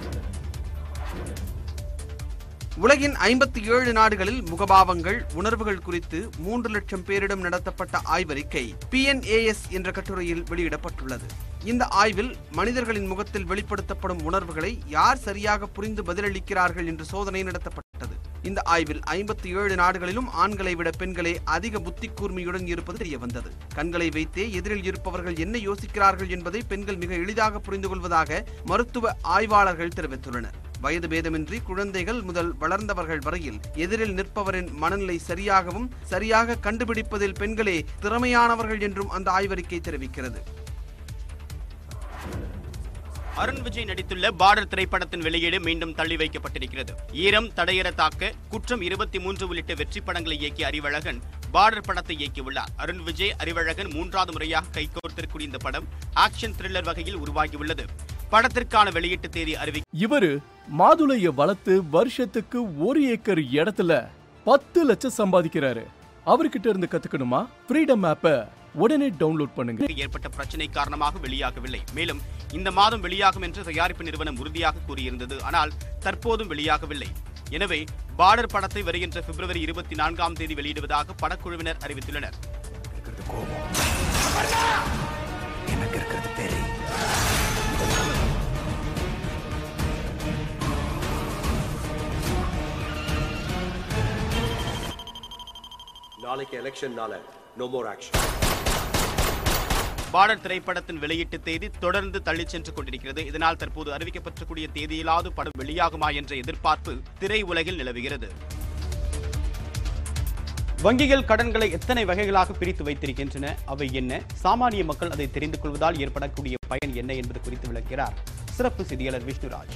உலகின் ஐம்பத்தி ஏழு நாடுகளில் முகபாவங்கள் உணர்வுகள் குறித்து மூன்று லட்சம் பேரிடம் நடத்தப்பட்ட ஆய்வறிக்கை பிஎன்ஏஎஸ் என்ற கட்டுரையில் வெளியிடப்பட்டுள்ளது இந்த ஆய்வில் மனிதர்களின் முகத்தில் வெளிப்படுத்தப்படும் உணர்வுகளை யார் சரியாக புரிந்து பதிலளிக்கிறார்கள் என்று சோதனை நடத்தப்பட்டது இந்த ஆய்வில் ஐம்பத்தி ஏழு நாடுகளிலும் ஆண்களை விட பெண்களே அதிக புத்தி கூர்மையுடன் இருப்பது தெரிய வந்தது கண்களை வைத்தே எதிரில் இருப்பவர்கள் என்ன யோசிக்கிறார்கள் என்பதை பெண்கள் மிக எளிதாக புரிந்து கொள்வதாக மருத்துவ ஆய்வாளர்கள் தெரிவித்துள்ளனர் வயது பேதமின்றி குழந்தைகள் முதல் வளர்ந்தவர்கள் வரையில் எதிரில் நிற்பவரின் மனநிலை சரியாகவும் சரியாக கண்டுபிடிப்பதில் பெண்களே திறமையானவர்கள் என்றும் அந்த ஆய்வறிக்கை தெரிவிக்கிறது அருண் விஜய் நடித்துள்ள பார்டர் திரைப்படத்தின் வெளியீடு மீண்டும் தள்ளி வைக்கப்பட்டிருக்கிறது ஈரம் தடையற தாக்க குற்றம் இருபத்தி மூன்று உள்ளிட்ட வெற்றி படங்களை இயக்கிய அறிவழகன் பார்டர் படத்தை இயக்கியுள்ளார் அருண் விஜய் அறிவழகன் மூன்றாவது முறையாக கைகோர்த்திருக்கூடிய இந்த படம் ஆக்ஷன் த்ரில்லர் வகையில் உருவாகியுள்ளது படத்திற்கான வெளியீட்டு தேதி அறிவி இவரு மாதுளைய வளர்த்து வருஷத்துக்கு ஒரு ஏக்கர் இடத்துல பத்து லட்சம் சம்பாதிக்கிறாரு அவர்கிட்ட இருந்து கத்துக்கணுமா ஃப்ரீடம் ஆப்ப உடனே டவுன்லோட் பண்ணுங்க ஏற்பட்ட பிரச்சனை காரணமாக வெளியாகவில்லை மேலும் இந்த மாதம் வெளியாகும் என்று தயாரிப்பு நிறுவனம் உறுதியாக கூறியிருந்தது ஆனால் தற்போதும் வெளியாகவில்லை எனவே பார்டர் படத்தை வருகின்ற பிப்ரவரி இருபத்தி நான்காம் தேதி வெளியிடுவதாக படக்குழுவினர் அறிவித்துள்ளனர் நாளைக்கு எலெக்ஷன்னால நோ மோர் ஆக்ஷன் பார்டர் திரைப்படத்தின் வெளியீட்டு தேதி தொடர்ந்து தள்ளிச் சென்று கொண்டிருக்கிறது இதனால் தற்போது அறிவிக்கப்பட்டிருக்கூடிய தேதியிலாவது படம் வெளியாகுமா என்ற எதிர்பார்ப்பு திரையுலகில் நிலவுகிறது வங்கிகள் கடன்களை எத்தனை வகைகளாக பிரித்து வைத்திருக்கின்றன அவை என்ன சாமானிய மக்கள் அதை தெரிந்து கொள்வதால் ஏற்படக்கூடிய பயன் என்ன என்பது குறித்து விளக்கிறார் சிறப்பு செய்தியாளர் விஷ்ணுராஜ்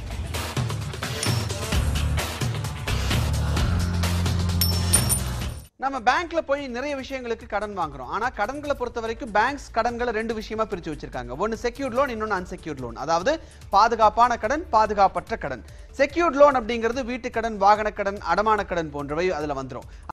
நம்ம பேங்க்ல போய் நிறைய விஷயங்களுக்கு கடன் வாங்குறோம் ஆனா கடன்களை பொறுத்த வரைக்கும் பேங்க்ஸ் கடன்களை ரெண்டு விஷயமா பிரிச்சு வச்சிருக்காங்க ஒன்னு செக்யூர்ட் லோன் இன்னொன்னு அன்செக்யூர்ட் லோன் அதாவது பாதுகாப்பான கடன் பாதுகாப்பற்ற கடன் செக்யூர்ட் லோன் அப்படிங்கிறது வீட்டு கடன் வாகன கடன் அடமான கடன் போன்றவை அதுல வந்துரும்